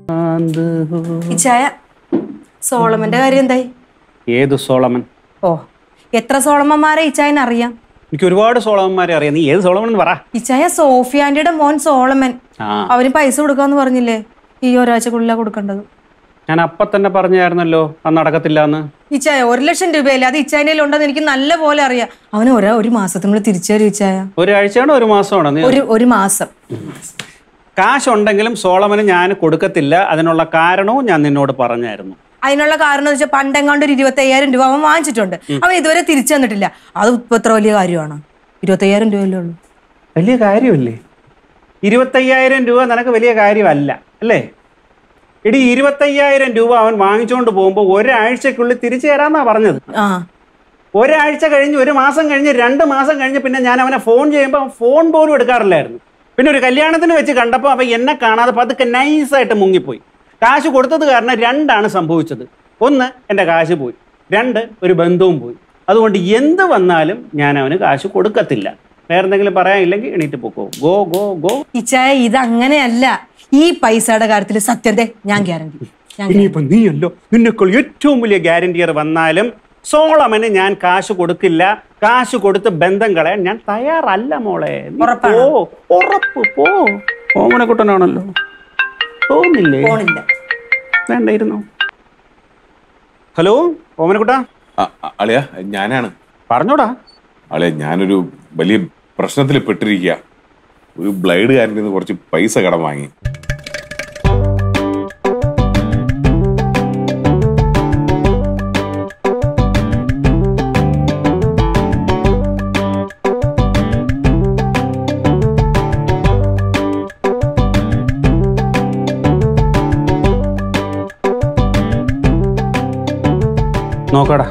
ആന്ത് ഹോ. ഇച്ചായ സോളമന്റെ കാര്യം എന്തായി ഏത് സോളമൻ ഓ എത്ര സോളമന്മാരെ ഇച്ചായന് അറിയാം എനിക്ക് ഒരുപാട് സോളമന്മാരെ അറിയാം നീ ഏത് സോളമൻ എന്ന് പറ ഇച്ചായ സോഫിയാന്റിയുടെ മോൻ സോളമൻ ആ അവന് പൈസ കൊടുക്കാന്ന് പറഞ്ഞില്ലേ ഈ ഒരാഴ്ചക്കുള്ളിലാ കൊടുക്കേണ്ടത് ഞാൻ അപ്പൊ തന്നെ പറഞ്ഞായിരുന്നല്ലോ അത് നടക്കത്തില്ല എന്ന് ഇച്ചായ ഒരു ലക്ഷം രൂപയല്ലേ അത് ഇച്ചായൻ്റെ ഉണ്ടെന്ന് എനിക്ക് നല്ല പോലെ അറിയാം അവന് ഒരാ ഒരു മാസത്തിനുള്ളിൽ തിരിച്ചു തരും ഇച്ചായ ഒരാഴ്ചയാണോ ഒരു മാസമാണോ നീ ഒരു ഒരു മാസം കാശുണ്ടെങ്കിലും സോളമന് ഞാൻ കൊടുക്കത്തില്ല അതിനുള്ള കാരണവും ഞാൻ നിന്നോട് പറഞ്ഞായിരുന്നു അതിനുള്ള കാരണം എന്ന് വെച്ചാൽ പണ്ടെങ്ങാണ്ട് ഒരു ഇരുപത്തി അയ്യായിരം രൂപ അവൻ വാങ്ങിച്ചിട്ടുണ്ട് അവൻ ഇതുവരെ തിരിച്ചു തന്നിട്ടില്ല അത് ഇപ്പൊ എത്ര വലിയ കാര്യമാണ് ഇരുപത്തി അയ്യായിരം രൂപയല്ലേ ഉള്ളൂ വലിയ കാര്യമല്ലേ ഇരുപത്തയ്യായിരം രൂപ നിനക്ക് വലിയ കാര്യമല്ല അല്ലേ ഇടി ഇരുപത്തയ്യായിരം രൂപ അവൻ വാങ്ങിച്ചുകൊണ്ട് പോകുമ്പോൾ ഒരാഴ്ചക്കുള്ളിൽ തിരിച്ചു തരാന്നാ പറഞ്ഞത് ആ ഒരാഴ്ച കഴിഞ്ഞ് ഒരു മാസം കഴിഞ്ഞ് രണ്ട് മാസം കഴിഞ്ഞ് പിന്നെ ഞാൻ അവനെ ഫോൺ ചെയ്യുമ്പോൾ അവൻ ഫോൺ പോലും എടുക്കാറില്ലായിരുന്നു പിന്നെ ഒരു കല്യാണത്തിന് വെച്ച് കണ്ടപ്പോൾ അവൻ എന്നെ കാണാതെ പതുക്കെ നൈസായിട്ട് മുങ്ങിപ്പോയി കാശ് കൊടുത്തത് കാരണം രണ്ടാണ് സംഭവിച്ചത് ഒന്ന് എൻ്റെ കാശ് പോയി രണ്ട് ഒരു ബന്ധവും പോയി അതുകൊണ്ട് എന്ത് വന്നാലും ഞാൻ അവന് കാശ് കൊടുക്കത്തില്ല വേറെ എന്തെങ്കിലും പറയാനില്ലെങ്കിൽ എണീറ്റ് പൊക്കോ ഗോ ഗോ ഗോ ഇച്ചായ ഇത് അങ്ങനെയല്ല ഈ പൈസയുടെ കാര്യത്തിൽ സത്യത്തെ ഞാൻ ഗ്യാരണ്ടി ഞാൻ ഇനിയിപ്പോ നീയല്ലോ നിന്നെക്കൾ ഏറ്റവും വലിയ ഗ്യാരണ്ടിയർ വന്നാലും സോളമന് ഞാൻ കാശ് കൊടുക്കില്ല കാശ് കൊടുത്ത് ബന്ധം കളയാൻ ഞാൻ തയ്യാറല്ല മോളെ നീ ഉറപ്പാണോ? പോ ഉറപ്പ് പോ ഓമനക്കുട്ടനാണല്ലോ തോന്നില്ലേ പോണില്ല വേണ്ടായിരുന്നു ഹലോ ഓമനക്കുട്ട ആ, ആ, അളിയ ഞാനാണ് പറഞ്ഞോടാ അളിയ ഞാനൊരു വലിയ പ്രശ്നത്തിൽ പെട്ടിരിക്കുക ഒരു ബ്ലൈഡുകാരൻ്റെ നിന്ന് കുറച്ച് പൈസ കടം വാങ്ങി നോക്കടാ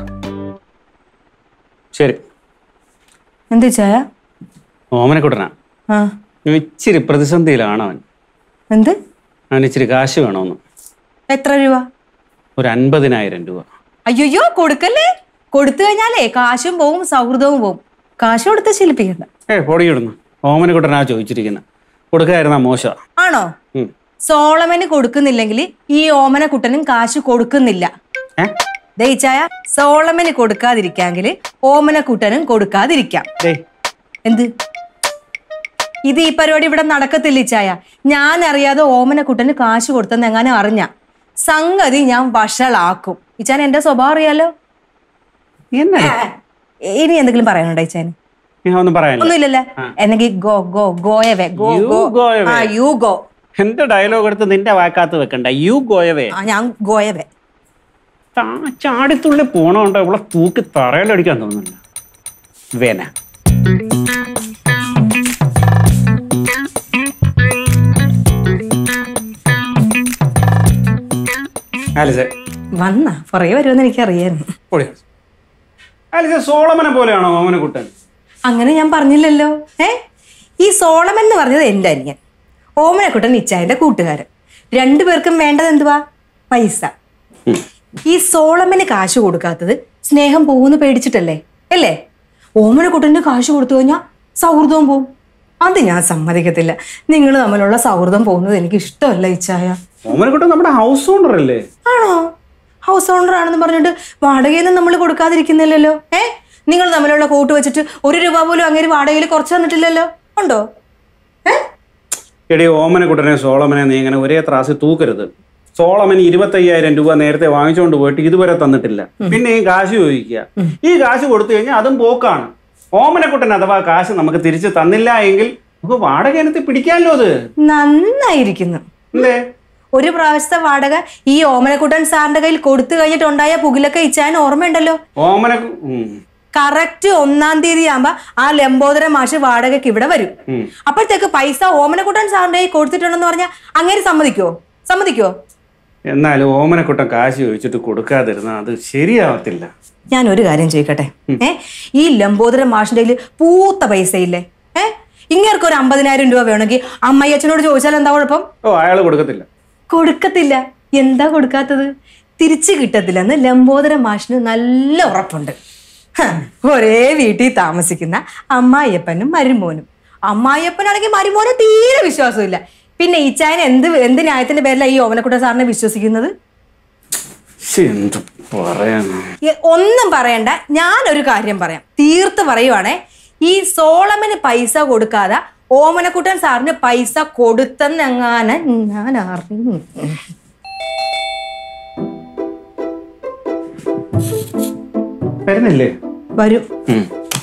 ശരി എന്ത് ഇച്ചായ ഓമനക്കുട്ടനാ ആ ഇവൻ ഇച്ചിരി പ്രതിസന്ധിയിലാണ് അവൻ എന്ത് അവന് ഇച്ചിരി കാശ് വേണമെന്ന് എത്ര രൂപ ഒരു അൻപതിനായിരം രൂപ അയ്യോ കൊടുക്കല്ലേ കൊടുത്തു കഴിഞ്ഞാലേ കാശും പോവും സൗഹൃദവും പോവും കാശ് കൊടുത്ത് ശീലിപ്പിക്കണ്ട ഏ പൊടിയിടുന്നു ഓമനക്കുട്ടനാ ചോദിച്ചിരിക്കുന്നത് കൊടുക്കായിരുന്ന മോശം ആണോ സോളമന് കൊടുക്കുന്നില്ലെങ്കിൽ ഈ ഓമന കുട്ടനും കാശ് കൊടുക്കുന്നില്ല ഏ ദയിച്ചായ സോളമന് കൊടുക്കാതിരിക്കാങ്കിൽ ഓമന കുട്ടനും കൊടുക്കാതിരിക്കാം ഡേ എന്ത് ഇത് ഈ പരിപാടി ഇവിടെ നടക്കത്തില്ല ഇച്ചായ ഞാൻ അറിയാതെ ഓമന കുട്ടന് കാശ് കൊടുത്തെന്ന് എങ്ങനെ അറിഞ്ഞ സംഗതി ഞാൻ വഷളാക്കും ഇച്ചാൻ എന്റെ സ്വഭാവം അറിയാലോ എന്നാ ഇനി എന്തെങ്കിലും പറയാനുണ്ടോ ഇച്ചാന് ഞാൻ ഒന്നും പറയാനില്ല ഒന്നുമില്ലല്ലേ എന്നെങ്കിൽ go go go away go You go go away. ആ യു ഗോ എന്റെ ഡയലോഗ് എടുത്ത് നിന്റെ വാക്കാത്ത് വെക്കണ്ട യു ഗോയവേ ആ ഞാൻ ഗോയവേ താ- ചാടിത്തുള്ളി പോണോണ്ടോ ഇവിടെ തൂക്കി തറയിലടിക്കാൻ തോന്നുന്നില്ല വേന ആലിസെ വന്ന പുറകെ വരുമെന്ന് എനിക്ക് അറിയായിരുന്നു പൊടി ആലിസെ സോളമനെ പോലെയാണോ ഓമനക്കുട്ടൻ അങ്ങനെ ഞാൻ പറഞ്ഞില്ലല്ലോ ഏ ഈ സോളമൻ എന്ന് പറഞ്ഞത് എൻ്റെ അനിയൻ ഓമനക്കുട്ടൻ ഇച്ചായന്റെ കൂട്ടുകാരൻ രണ്ടുപേർക്കും വേണ്ടത് എന്തുവാ പൈസ ഈ സോളമന് കാശ് കൊടുക്കാത്തത് സ്നേഹം പോകുന്നു പേടിച്ചിട്ടല്ലേ അല്ലേ ഓമനക്കുട്ടന് കാശ് കൊടുത്തു കഴിഞ്ഞാൽ സൗഹൃദവും പോവും അത് ഞാൻ സമ്മതിക്കത്തില്ല നിങ്ങൾ തമ്മിലുള്ള സൗഹൃദം പോകുന്നത് എനിക്ക് ഇഷ്ടമല്ല ഇച്ചായ ഓമനക്കുട്ടൻ നമ്മുടെ ഹൗസ് ഓണർ അല്ലേ ആണോ ഹൗസ് ഓണർ ആണെന്ന് പറഞ്ഞിട്ട് വാടകയൊന്നും നമ്മൾ കൊടുക്കാതിരിക്കുന്നില്ലല്ലോ ഏ നിങ്ങൾ തമ്മിലുള്ള കൂട്ട് വെച്ചിട്ട് ഒരു രൂപ പോലും അങ്ങനെ വാടകയിൽ കുറച്ച് തന്നിട്ടില്ലല്ലോ ഉണ്ടോ ഏ എടി ഓമനക്കുട്ടനെ സോളമനെ നീ ഇങ്ങനെ ഒരേ ത്രാസിൽ തൂക്കരുത് സോളമൻ ഇരുപത്തയ്യായിരം രൂപ നേരത്തെ വാങ്ങിച്ചുകൊണ്ട് പോയിട്ട് ഇതുവരെ തന്നിട്ടില്ല പിന്നെ ഈ കാശ് ചോദിക്കുക ഈ കാശ് കൊടുത്തു കഴിഞ്ഞാൽ അതും പോക്കാണ് ഓമനക്കുട്ടൻ അഥവാ കാശ് നമുക്ക് തിരിച്ച് തന്നില്ല എങ്കിൽ നമുക്ക് വാടക ഇനത്തിൽ പിടിക്കാമല്ലോ അത് നന്നായിരിക്കുന്നു അല്ലേ ഒരു പ്രാവശ്യത്തെ വാടക ഈ ഓമനക്കുട്ടൻ സാറിന്റെ കയ്യിൽ കൊടുത്തു കഴിഞ്ഞിട്ടുണ്ടായ പുകിലൊക്കെ ഇച്ചാൻ ഓർമ്മയുണ്ടല്ലോ ഓമന ഉം. കറക്റ്റ് ഒന്നാം തീയതി ആകുമ്പോ ആ ലംബോദര മാഷ് വാടകയ്ക്ക് ഇവിടെ വരും ഉം. അപ്പോഴത്തേക്ക് പൈസ ഓമനക്കുട്ടൻ സാറിന്റെ കയ്യിൽ കൊടുത്തിട്ടുണ്ടെന്ന് പറഞ്ഞാൽ അങ്ങനെ സമ്മതിക്കോ സമ്മതിക്കോ എന്നാലും ഓമനക്കുട്ടൻ കാശ് ചോദിച്ചിട്ട് കൊടുക്കാതിരുന്ന അത് ശരിയാവത്തില്ല ഞാൻ ഒരു കാര്യം ചോദിക്കട്ടെ ഏ ഈ ലംബോദര മാഷിന്റെ കയ്യിൽ പൂത്ത പൈസയില്ലേ ഏ ഇങ്ങേർക്ക് ഒരു അമ്പതിനായിരം രൂപ വേണമെങ്കിൽ അമ്മയച്ചനോട് ചോദിച്ചാൽ എന്താ കുഴപ്പം ഓ അയാൾ കൊടുക്കത്തില്ല കൊടുക്കത്തില്ല എന്താ കൊടുക്കാത്തത് തിരിച്ചു കിട്ടത്തില്ലെന്ന് ലംബോദര മാഷിന് നല്ല ഉറപ്പുണ്ട് ഹ, ഒരേ വീട്ടിൽ താമസിക്കുന്ന അമ്മായിയപ്പനും മരുമോനും അമ്മായിയപ്പനാണെങ്കിൽ മരുമോന് തീരെ വിശ്വാസമില്ല പിന്നെ ഈച്ചായൻ എന്ത് എന്ത് ന്യായത്തിന്റെ പേരിലാണ് ഈ ഓമനക്കുട്ട സാറിനെ വിശ്വസിക്കുന്നത് ശ്ശെ, എന്ത് പറയാനാ ഏ, ഒന്നും പറയണ്ട ഞാനൊരു കാര്യം പറയാം തീർത്ത് പറയുവാണേ ഈ സോളമന് പൈസ കൊടുക്കാതെ ഓമനക്കുട്ടൻ സാറിന് പൈസ കൊടുത്തെന്നെങ്ങാനെ ഞാൻ അറിഞ്ഞു വരുന്നില്ലേ വരും ഉം.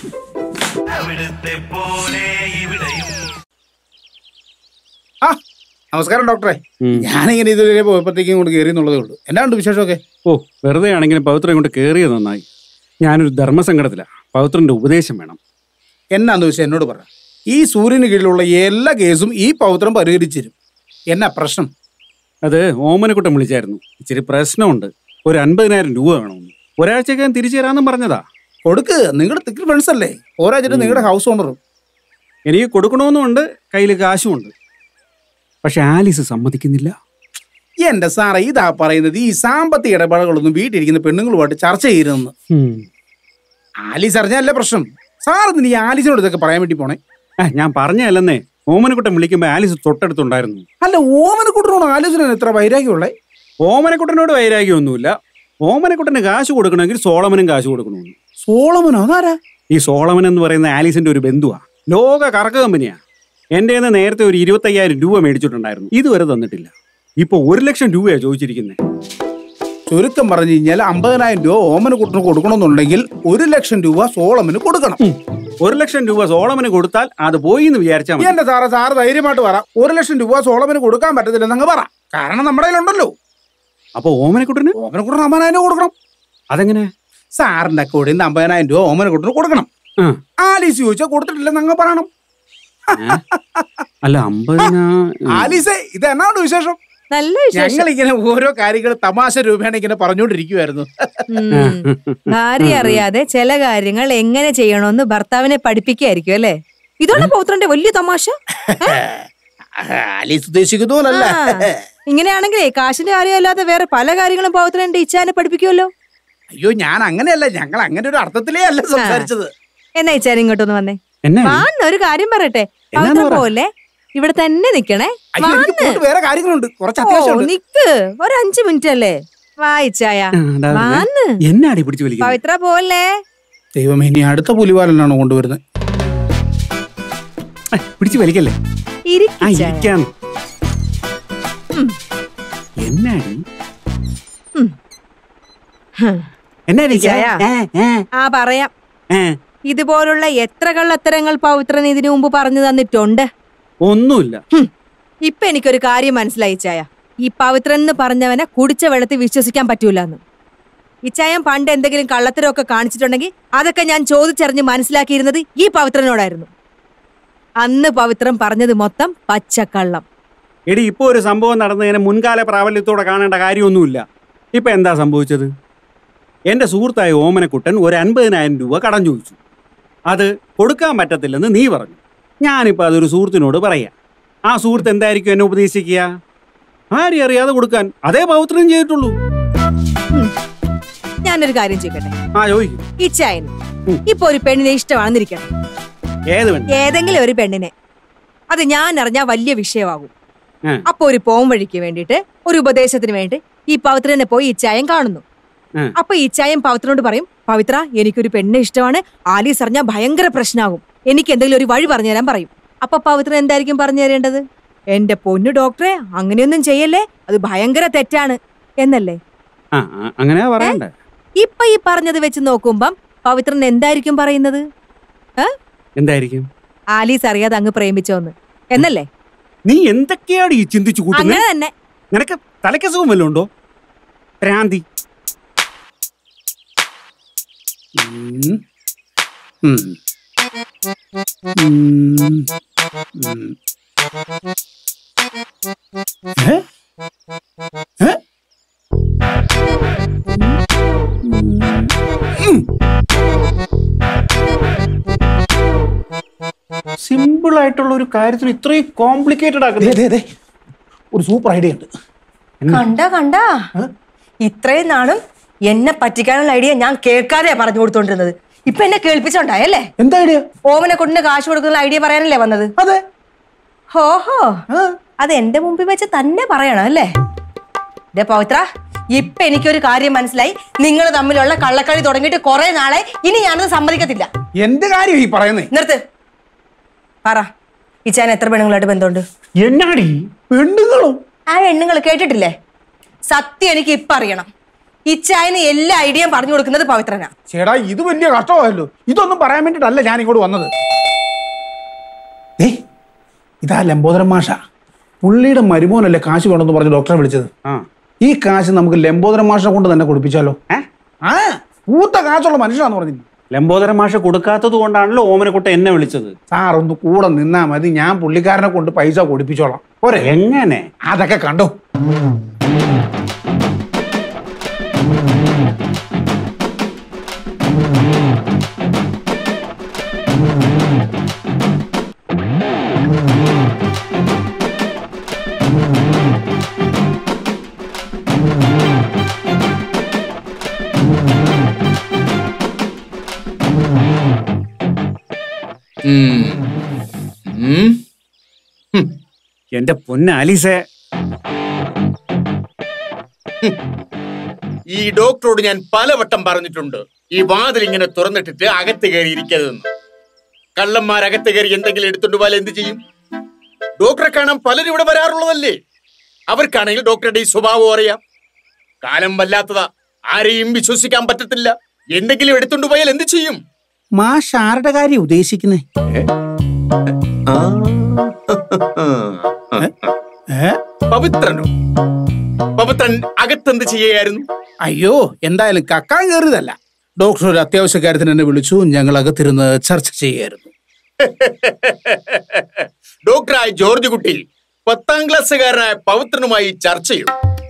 ആ നമസ്കാരം ഡോക്ടറെ ഉം. ഞാനിങ്ങനെ ഇതുവരെ പോയപ്പോഴത്തേക്കും ഇങ്ങോട്ട് കയറി എന്നുള്ളതേ ഉള്ളൂ എന്നാണ്ട് വിശേഷമൊക്കെ ഓ വെറുതെ ആണെങ്കിലും പവിത്രം ഇങ്ങോട്ട് കയറിയത് നന്നായി ഞാനൊരു ധർമ്മസങ്കടത്തിലാണ് പവിത്രന്റെ ഉപദേശം വേണം എന്നാന്ന് വെച്ചാൽ എന്നോട് പറ ഈ സൂര്യന് കീഴിലുള്ള എല്ലാ കേസും ഈ പൗത്രം പരിഹരിച്ചു തരും എന്നാ പ്രശ്നം അത് ഓമനക്കുട്ടം വിളിച്ചായിരുന്നു ഇച്ചിരി പ്രശ്നമുണ്ട് ഒരു അൻപതിനായിരം രൂപ വേണമെന്ന് ഒരാഴ്ചക്കകം തിരിച്ചു തരാമെന്നും പറഞ്ഞതാ കൊടുക്ക് നിങ്ങളുടെ തിക്കിൽ ഫ്രണ്ട്സ് അല്ലേ ഓരോച്ചിട്ട് നിങ്ങളുടെ ഹൗസ് ഓണറും എനിക്ക് കൊടുക്കണമെന്നുമുണ്ട് കയ്യിൽ കാശുമുണ്ട് പക്ഷെ ആലീസ് സമ്മതിക്കുന്നില്ല എന്റെ സാറേ ഇതാ പറയുന്നത് ഈ സാമ്പത്തിക ഇടപാടുകളൊന്നും വീട്ടിലിരിക്കുന്ന പെണ്ണുങ്ങളുമായിട്ട് ചർച്ച ചെയ്യരുതെന്ന് ഉം. ആലീസ് അറിഞ്ഞാലേ പ്രശ്നം സാർ ഇതിന് ഈ ആലീസിനോട് ഇതൊക്കെ പറയാൻ വേണ്ടി പോണേ ആ, ഞാൻ പറഞ്ഞതല്ലെന്നേ ഓമനക്കുട്ടം വിളിക്കുമ്പോൾ ആലീസ് തൊട്ടടുത്തുണ്ടായിരുന്നു അല്ല ഓമനക്കുട്ടനോട് ആലോചന എത്ര വൈരാഗ്യമുള്ളേ ഓമനക്കുട്ടനോട് വൈരാഗ്യമൊന്നുമില്ല ഓമനക്കുട്ടന് കാശ് കൊടുക്കണമെങ്കിൽ സോളമനും കാശ് കൊടുക്കണമെന്ന് സോളമനോ അതാരാ ഈ സോളമൻ എന്ന് പറയുന്ന ആലീസിന്റെ ഒരു ബന്ധുവാ ലോക കറക്ക് കമ്പനിയാ എൻ്റെ കയ്യിൽ നിന്ന് നേരത്തെ ഒരു ഇരുപത്തയ്യായിരം രൂപ മേടിച്ചിട്ടുണ്ടായിരുന്നു ഇതുവരെ തന്നിട്ടില്ല ഇപ്പൊ ഒരു ലക്ഷം രൂപയാ ചോദിച്ചിരിക്കുന്നത് ചുരുക്കം പറഞ്ഞു കഴിഞ്ഞാൽ അമ്പതിനായിരം രൂപ ഓമനക്കുട്ടന് കൊടുക്കണമെന്നുണ്ടെങ്കിൽ ഒരു ലക്ഷം രൂപ സോളമന് കൊടുക്കണം ഒരു ലക്ഷം രൂപ സോളമന് കൊടുത്താൽ അത് പോയി എന്ന് വിചാരിച്ചാൽ മതി എന്റെ സാറ് സാറ് ധൈര്യമായിട്ട് പറ ഒരു ലക്ഷം രൂപ സോളമന് കൊടുക്കാൻ പറ്റത്തില്ലെന്ന് അങ്ങ് പറ കാരണം നമ്മുടെ കയ്യിലുണ്ടല്ലോ അപ്പൊ ഓമനക്കുട്ടന് ഓമനക്കുട്ടന് അമ്പതിനായിരം രൂപ കൊടുക്കണം അതെങ്ങനെ സാറിന്റെ അക്കൗണ്ടിൽ നിന്ന് അമ്പതിനായിരം രൂപ ഓമനക്കുട്ടന് കൊടുക്കണം ആ ആലീസ് ചോദിച്ചാൽ കൊടുത്തിട്ടില്ലെന്ന് അങ്ങ് പറയണം അല്ല അമ്പതിനാ ആലീസേ ഇത് എന്നാണ് വിശേഷം നല്ല വിശേഷം ഞങ്ങൾ ഇങ്ങനെ ഓരോ കാര്യങ്ങൾ തമാശ രൂപേണ ഇങ്ങനെ പറഞ്ഞുകൊണ്ടിരിക്കുവായിരുന്നു ഉം. ഭാര്യ അറിയാതെ ചില കാര്യങ്ങൾ എങ്ങനെ ചെയ്യണമെന്ന് ഭർത്താവിനെ പഠിപ്പിക്കുകയായിരിക്കും അല്ലേ ഇതാണ് പൗത്രന്റെ വലിയ തമാശ ആലീസ് ഉദ്ദേശിക്കുന്ന പോലല്ല ആ. ഇങ്ങനെയാണെങ്കിലേ കാശിന്റെ കാര്യമല്ലാതെ വേറെ പല കാര്യങ്ങളും പൗത്രന്റെ ഇച്ഛാനെ പഠിപ്പിക്കുമല്ലോ അയ്യോ ഞാൻ അങ്ങനെയല്ല ഞങ്ങൾ അങ്ങനെ ഒരു അർത്ഥത്തിലേ അല്ല സംസാരിച്ചത് എന്നാ ഇച്ചാൻ ഇങ്ങോട്ടൊന്ന് വന്നേ എന്നെ വാന്ന് ഒരു കാര്യം പറയട്ടെ എന്നാന്ന് പവിത്രം പറ? പോലെ ഇവിടെ തന്നെ നിക്കണേ അയ്യോ എനിക്ക് വാന്ന് പോയിട്ട് വേറെ കാര്യങ്ങളുണ്ട് കുറച്ച് ഓ അത്യാവശ്യമുണ്ട് നിക്ക് ഒരു അഞ്ചു മിനിറ്റ് അല്ലേ വായിച്ചായ ആ, അതാ വരുന്നെ. വാന്ന് എന്നെ അടി പിടിച്ച് വലിക്കുന്നത് പവിത്ര പോലെ ദൈവം ഇനി അടുത്ത പുലിവാലനാണ് കൊണ്ടുവരുന്നത് ആ, പിടിച്ച് വലിക്കല്ലേ ആ ഇരിക്കിച്ചായ ഇരിക്കാം എന്നാടി ഉം. ഹും. എന്നാടി ഇരിക്കായ? ഏ, ഏ, ആ പറയാം ഏ. ഇതുപോലുള്ള എത്ര കള്ളത്തരങ്ങൾ പവിത്രൻ ഇതിനു മുമ്പ് പറഞ്ഞു തന്നിട്ടുണ്ട് ഒന്നുമില്ല ഹും. ഇപ്പൊ എനിക്കൊരു കാര്യം മനസ്സിലായി ചായ ഈ പവിത്രൻ എന്ന് പറഞ്ഞവനെ കുടിച്ച വെള്ളത്തിൽ വിശ്വസിക്കാൻ പറ്റൂലെന്ന് ഇച്ചായം പണ്ട് എന്തെങ്കിലും കള്ളത്തരമൊക്കെ കാണിച്ചിട്ടുണ്ടെങ്കിൽ അതൊക്കെ ഞാൻ ചോദിച്ചറിഞ്ഞ് മനസ്സിലാക്കിയിരുന്നത് ഈ പവിത്രനോടായിരുന്നു അന്ന് പവിത്രൻ പറഞ്ഞത് മൊത്തം പച്ചക്കള്ളം എടി ഇപ്പൊ ഒരു സംഭവം നടന്നതിന് മുൻകാല പ്രാബല്യത്തോടെ കാണേണ്ട കാര്യമൊന്നുമില്ല ഇപ്പൊ എന്താ സംഭവിച്ചത് എന്റെ സുഹൃത്തായ ഓമനക്കുട്ടൻ ഒരു അൻപതിനായിരം രൂപ കടം ചോദിച്ചു അത് കൊടുക്കാൻ പറ്റത്തില്ലെന്ന് നീ പറഞ്ഞു ഞാനിപ്പോൾ അതൊരു സുഹൃത്തിനോട് പറയാം ആ സുഹൃത്ത് എന്തായിരിക്കും എന്നെ ഉപദേശിക്കുക ആരും അറിയാതെ കൊടുക്കാൻ അതേ പൗത്രം ചെയ്തിട്ടുള്ളൂ ഞാനൊരു കാര്യം ചെയ്യട്ടെ ആ ചോദിക്കും ഇച്ചായന് ഉം. ഇപ്പൊ ഒരു പെണ്ണിനെ ഇഷ്ടമാണെന്നിരിക്കട്ടെ ഏത് വേണ്ട ഏതെങ്കിലും ഒരു പെണ്ണിനെ അത് ഞാൻ അറിഞ്ഞാൽ വലിയ വിഷയമാകും ആ. അപ്പൊ ഒരു പോം വഴിക്ക് വേണ്ടിയിട്ട് ഒരു ഉപദേശത്തിന് വേണ്ടി ഈ പവിത്രനെ പോയി ഇച്ചായം കാണുന്നു ആ. അപ്പൊ ഇച്ചായം പവിത്രനോട് പറയും പവിത്ര എനിക്കൊരു പെണ്ണിനെ ഇഷ്ടമാണ് ആലീസ് അറിഞ്ഞാൽ ഭയങ്കര പ്രശ്നമാകും എനിക്ക് എന്തെങ്കിലും ഒരു വഴി പറഞ്ഞു തരാൻ പറയും അപ്പൊ പവിത്രൻ എന്തായിരിക്കും പറഞ്ഞു തരേണ്ടത് എന്റെ പൊന്നു ഡോക്ടറെ അങ്ങനെയൊന്നും ചെയ്യല്ലേ അത് ഭയങ്കര തെറ്റാണ് എന്നല്ലേ ആ ആ, അങ്ങനെയാ പറയണ്ടേ ഇപ്പൊ ഈ പറഞ്ഞത് വെച്ച് നോക്കുമ്പം പവിത്രൻ എന്തായിരിക്കും പറയുന്നത് എന്തായിരിക്കും ആലീസ് അറിയാതെ അങ്ങ് പ്രേമിച്ചോന്ന് എന്നല്ലേ നീ എന്തൊക്കെയാണ് ഈ ചിന്തിച്ചു കൂട്ടുന്നത് അങ്ങനെ തന്നെ നിനക്ക് തലക്കസുഖം വല്ലതും ഉണ്ടോ ഭ്രാന്തി ഉം. ഉം. ഉം. ഉം. ഏ? ഏ? ഉം. സിമ്പിൾ ആയിട്ടുള്ള ഒരു കാര്യത്തിന് ഇത്രയും കോംപ്ലിക്കേറ്റഡ് ദേ, ആക്കുന്നത് ദേ, ദേ. ഒരു സൂപ്പർ ഐഡിയ ഉണ്ട് കണ്ട കണ്ട ഇത്രയും നാളും എന്നെ പറ്റിക്കാനുള്ള ഐഡിയ ഞാൻ കേൾക്കാതെയാ പറഞ്ഞു കൊടുത്തോണ്ടിരുന്നത് ഇപ്പൊ എന്നെ കേൾപ്പിച്ചോണ്ടായല്ലേ എന്താ ഐഡിയ ഓമനെ കൊണ്ടിന് കാശ് കൊടുക്കുന്ന ഐഡിയ പറയാനല്ലേ വന്നത് അതെ ഹോഹോ ആ. അത് എന്റെ മുമ്പിൽ വെച്ച് തന്നെ പറയണം അല്ലേ ദേ പവിത്ര ഇപ്പൊ എനിക്കൊരു കാര്യം മനസ്സിലായി നിങ്ങൾ തമ്മിലുള്ള കള്ളക്കളി തുടങ്ങിയിട്ട് കുറെ നാളെ ഇനി ഞാനത് സമ്മതിക്കത്തില്ല എന്ത് കാര്യം ഈ പറയുന്നേ നിർത്ത് പറ ഇച്ചാൻ എത്ര പെണ്ണുങ്ങളായിട്ട് ബന്ധമുണ്ട് എന്നാടി പെണ്ണുങ്ങളും ആ പെണ്ണുങ്ങൾ കേട്ടിട്ടില്ലേ സത്യം എനിക്ക് ഇപ്പൊ അറിയണം ഇച്ചായന് എല്ലാ ഐഡിയയും പറഞ്ഞു കൊടുക്കുന്നത് പവിത്രനാ ചേടാ ഇത് വലിയ കഷ്ടമായല്ലോ ഇതൊന്നും പറയാൻ വേണ്ടിട്ടല്ല ഞാൻ ഇങ്ങോട്ട് വന്നത് ഏ ഇതാ ലംബോദരൻ മാഷ പുള്ളിയുടെ മരുമോനല്ലേ കാശ് വേണമെന്ന് പറഞ്ഞ് ഡോക്ടറെ വിളിച്ചത് ആ ഈ കാശ് നമുക്ക് ലംബോദരൻ മാഷിനെ കൊണ്ട് തന്നെ കൊടുപ്പിച്ചാലോ ഏ ആ പൂത്ത കാശുള്ള മനുഷ്യനാന്ന് പറഞ്ഞു ലംബോദര മാഷ കൊടുക്കാത്തത് കൊണ്ടാണല്ലോ ഓമനക്കുട്ട എന്നെ വിളിച്ചത് സാർ ഒന്ന് കൂടെ നിന്നാ മതി ഞാൻ പുള്ളിക്കാരനെ കൊണ്ട് പൈസ കൊടുപ്പിച്ചോളാം പോരെ എങ്ങനെ അതൊക്കെ കണ്ടോ എന്റെ പൊന്ന ആലീസേ ഈ ഡോക്ടറോട് ഞാൻ പലവട്ടം പറഞ്ഞിട്ടുണ്ട് ഈ വാതിൽ ഇങ്ങനെ തുറന്നിട്ടിട്ട് അകത്ത് കയറി ഇരിക്കരുതെന്ന് കള്ളന്മാർ അകത്ത് കയറി എന്തെങ്കിലും എടുത്തുകൊണ്ട് പോയാൽ എന്ത് ചെയ്യും ഡോക്ടറെ കാണാൻ പലരും ഇവിടെ വരാറുള്ളതല്ലേ അവർക്കാണെങ്കിൽ ഡോക്ടറുടെ ഈ സ്വഭാവം അറിയാം കാലം വല്ലാത്തതാ ആരെയും വിശ്വസിക്കാൻ പറ്റത്തില്ല എന്തെങ്കിലും എടുത്തുകൊണ്ട് പോയാൽ എന്ത് ചെയ്യും മാഷ് ആരുടെ കാര്യം ഉദ്ദേശിക്കുന്നേ ഏ പവിത്രനോ പവിത്രൻ അകത്തെന്ത് ചെയ്യായിരുന്നു അയ്യോ എന്തായാലും കക്കാൻ കയറിയതല്ല ഡോക്ടർ ഒരു അത്യാവശ്യ കാര്യത്തിന് എന്നെ വിളിച്ചു ഞങ്ങൾ അകത്തിരുന്ന് ചർച്ച ചെയ്യായിരുന്നു ഡോക്ടറായ ജോർജ് കുട്ടി പത്താം ക്ലാസ്സുകാരനായ പവിത്രനുമായി ചർച്ച ചെയ്യും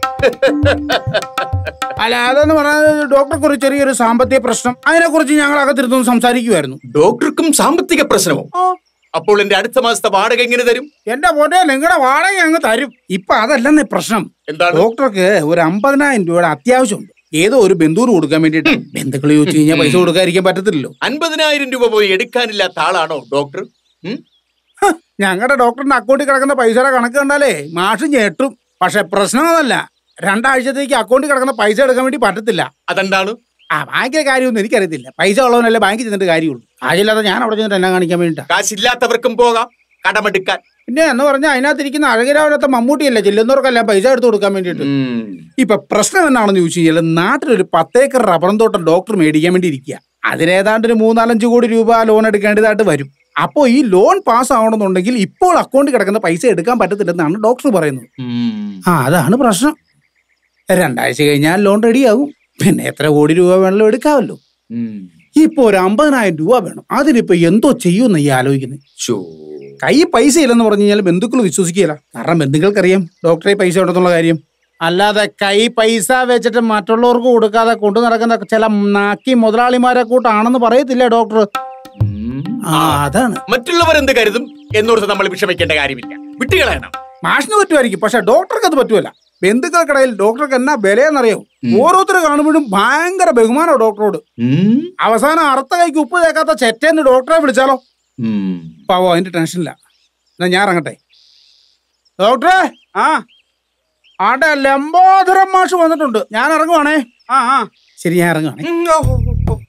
അല്ല അതെന്ന് പറഞ്ഞാൽ ഡോക്ടർക്ക് ഒരു ചെറിയൊരു സാമ്പത്തിക പ്രശ്നം അതിനെക്കുറിച്ച് ഞങ്ങൾ അകത്തിരുന്ന് സംസാരിക്കുമായിരുന്നു ഡോക്ടർക്കും സാമ്പത്തിക പ്രശ്നമോ അപ്പോൾ എന്റെ അടുത്ത മാസത്തെ വാടക എങ്ങനെ തരും എന്റെ പൊന്നെ നിങ്ങളുടെ വാടക അങ്ങ് തരും ഇപ്പൊ അതല്ലെന്നേ പ്രശ്നം എന്താണ് ഡോക്ടർക്ക് ഒരു അമ്പതിനായിരം രൂപയുടെ അത്യാവശ്യമുണ്ട് ഏതോ ഒരു ബന്ധുവിന് കൊടുക്കാൻ വേണ്ടിയിട്ട് ബന്ധുക്കൾ ചോദിച്ചു കഴിഞ്ഞാൽ പൈസ കൊടുക്കാതിരിക്കാൻ പറ്റത്തില്ലല്ലോ അൻപതിനായിരം രൂപ പോയി എടുക്കാനില്ലാത്ത ആളാണോ ഡോക്ടർ ഉം? ഞങ്ങളുടെ ഡോക്ടറിന്റെ അക്കൗണ്ടിൽ കിടക്കുന്ന പൈസയുടെ കണക്ക് കണ്ടാലേ മാഷ് ഞെട്ടും പക്ഷെ പ്രശ്നം അതല്ല രണ്ടാഴ്ചത്തേക്ക് അക്കൗണ്ടിൽ കിടക്കുന്ന പൈസ എടുക്കാൻ വേണ്ടി പറ്റത്തില്ല അതെന്താണ് ആ ബാങ്കിലെ കാര്യമൊന്നും എനിക്കറിയത്തില്ല പൈസ ഉള്ളവനല്ലേ ബാങ്കിൽ ചെന്നിട്ട് കാര്യമുള്ളൂ കാശില്ലാതെ ഞാൻ അവിടെ ചെന്നിട്ട് എന്നെ കാണിക്കാൻ വേണ്ടിട്ടാ കാശില്ലാത്തവർക്കും പോകാം കടമെടുക്കാൻ പിന്നെ എന്ന് പറഞ്ഞാൽ അതിനകത്തിരിക്കുന്ന അഴകിരാവിലത്തെ മമ്മൂട്ടിയല്ലേ ചെല്ലുന്നവർക്കെല്ലാം പൈസ എടുത്ത് കൊടുക്കാൻ വേണ്ടിയിട്ട് ഉം. ഇപ്പൊ പ്രശ്നം എന്നാണെന്ന് ചോദിച്ചു കഴിഞ്ഞാൽ നാട്ടിലൊരു പത്തേക്കർ റബ്ബറും തോട്ടം ഡോക്ടർ മേടിക്കാൻ വേണ്ടി ഇരിക്കുക അതിനേതാണ്ട് ഒരു മൂന്നാലഞ്ച് കോടി രൂപ ലോൺ എടുക്കേണ്ടതായിട്ട് വരും അപ്പോൾ ഈ ലോൺ പാസ് ആവണമെന്നുണ്ടെങ്കിൽ ഇപ്പോൾ അക്കൗണ്ടിൽ കിടക്കുന്ന പൈസ എടുക്കാൻ പറ്റത്തില്ലെന്നാണ് ഡോക്ടർ പറയുന്നത് ഉം. ആ അതാണ് പ്രശ്നം രണ്ടാഴ്ച കഴിഞ്ഞാൽ ലോൺ റെഡിയാകും പിന്നെ എത്ര കോടി രൂപ വേണമെങ്കിലും എടുക്കാമല്ലോ ഉം. ഇപ്പൊ ഒരു അമ്പതിനായിരം രൂപ വേണം അതിനിപ്പോ എന്തോ ചെയ്യുമെന്ന് ഈ ആലോചിക്കുന്നത് ശോ. കൈ പൈസ ഇല്ലെന്ന് പറഞ്ഞു കഴിഞ്ഞാൽ ബന്ധുക്കൾ വിശ്വസിക്കില്ല കാരണം ബന്ധുക്കൾക്കറിയാം ഡോക്ടറെ പൈസ ഉണ്ടെന്നുള്ള കാര്യം അല്ലാതെ കൈ പൈസ വെച്ചിട്ട് മറ്റുള്ളവർക്ക് കൊടുക്കാതെ കൊണ്ടു നടക്കുന്ന ചില നാക്കി മുതലാളിമാരെ കൂട്ടാണെന്ന് പറയത്തില്ല ഡോക്ടർ ഉം. ആ അതാണ് മറ്റുള്ളവരെന്ത് കരുതും എന്നോർത്ത് നമ്മൾ വിഷമിക്കേണ്ട കാര്യമില്ല വിട്ടുകളയണം മാഷിന് പറ്റുമായിരിക്കും പക്ഷെ ഡോക്ടർക്ക് അത് പറ്റുമല്ല ബന്ധുക്കൾക്കിടയിൽ ഡോക്ടർക്ക് എന്നാ വിലയെന്നറിയോ ഓരോരുത്തർ കാണുമ്പോഴും ഭയങ്കര ബഹുമാനോ ഡോക്ടറോട് ഉം. അവസാനം അറുത്ത കൈക്ക് ഉപ്പ് തേക്കാത്ത ചെറ്റേന്ന് ഡോക്ടറെ വിളിച്ചാലോ ഉം. പാവോ അതിന്റെ ടെൻഷനില്ല എന്നാ ഞാൻ ഇറങ്ങട്ടെ ഡോക്ടറെ ആ ആടെ ലംബോദരം മാഷ് വന്നിട്ടുണ്ട് ഞാൻ ഇറങ്ങുവാണേ ആ ആ ശരി ഞാൻ ഇറങ്ങുവാണേ ഉം. ഓ, ഓ, ഓ.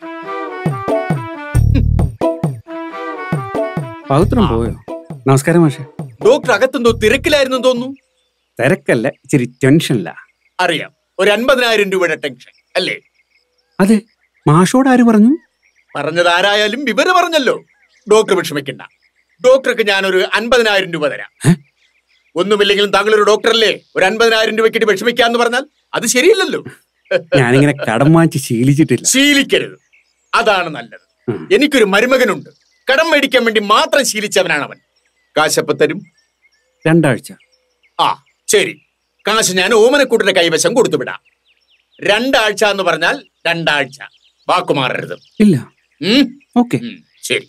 പവിത്രം പോയോ നമസ്കാരം മാഷെ ഡോക്ടർ അകത്തെന്തോ തിരക്കിലായിരുന്നു തോന്നുന്നു തിരക്കല്ല ഇച്ചിരി ടെൻഷനില്ല അറിയാം ഒരു അൻപതിനായിരം രൂപയുടെ ടെൻഷൻ അല്ലേ അതെ മാഷോട് ആര് പറഞ്ഞു പറഞ്ഞത് ആരായാലും വിവരം പറഞ്ഞല്ലോ ഡോക്ടർ വിഷമിക്കണ്ട ഡോക്ടർക്ക് ഞാനൊരു അൻപതിനായിരം രൂപ തരാം ഒന്നുമില്ലെങ്കിലും താങ്കൾ ഒരു ഡോക്ടറല്ലേ ഒരു അൻപതിനായിരം രൂപയ്ക്ക് വിഷമിക്കാന്ന് പറഞ്ഞാൽ അത് ശരിയല്ലല്ലോ ഞാനിങ്ങനെ കടം വാങ്ങിച്ച് ശീലിച്ചിട്ടില്ല ശീലിക്കരുത് അതാണ് നല്ലത് ഉം. എനിക്കൊരു മരുമകനുണ്ട് കടം മേടിക്കാൻ വേണ്ടി മാത്രം ശീലിച്ചവനാണ് അവൻ കാശപ്പ തരും രണ്ടാഴ്ച ആ ശരി കാശ് ഞാൻ ഓമനക്കൂട്ടിന്റെ കൈവശം കൊടുത്തു വിടാം രണ്ടാഴ്ച എന്ന് പറഞ്ഞാൽ രണ്ടാഴ്ച വാക്കുമാറരുത് ഇല്ല ഉം? ഓക്കെ ഉം, ശരി